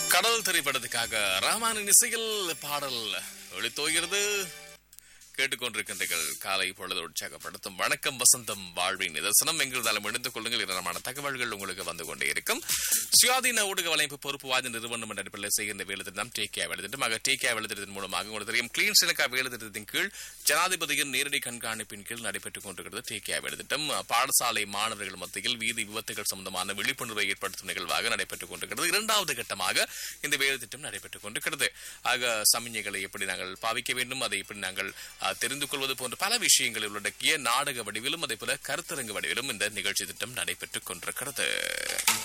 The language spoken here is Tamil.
கடல் திரைப்படத்துக்காக ரஹ்மானின் இசையில் பாடல் ஒளித்தோகிறது கேட்டுக்கொண்டிருக்கின்றீர்கள் காலை பொழுது உற்சாகப்படுத்தும் வணக்கம் வசந்தம் வாழ்வின் நிதர்சனம் எங்கிருந்தாலும் இணைந்து கொள்ளுங்கள் இதனமான தகவல்கள் உங்களுக்கு வந்து கொண்டே இருக்கும் சுயாதீன ஊடக வலைப்பு பொறுப்பு வாய்ந்த நிறுவனம் என்ற அடிப்படையில் செய்கின்ற வேலை திட்டம் டேகே வேலை திட்டம் ஆக டேகே வேலை திட்டத்தின் மூலமாக உங்களுக்கு தெரியும் கிளீன் ஸ்ரீலங்கா வேலை திட்டத்தின் கீழ் ஜனாதிபதியின் நேரடி கண்காணிப்பின் கீழ் நடைபெற்றுக் கொண்டிருக்கிறது டேகே வேலை திட்டம் பாடசாலை மாணவர்கள் மத்தியில் வீதி விபத்துகள் சம்பந்தமான விழிப்புணர்வை ஏற்படுத்தும் நிகழ்வாக நடைபெற்றுக் கொண்டிருக்கிறது இரண்டாவது கட்டமாக இந்த வேலை திட்டம் நடைபெற்றுக் கொண்டிருக்கிறது ஆக சமிஞ்சைகளை எப்படி நாங்கள் பாவிக்க வேண்டும் அதை எப்படி நாங்கள் அஹ், தெரிந்து கொள்வது போன்ற பல விஷயங்களில் உள்ளடக்கிய நாடக வடிவிலும் அதே போல கருத்தரங்கு வடிவிலும் இந்த நிகழ்ச்சி திட்டம் நடைபெற்றுக் கொண்டிருக்கிறது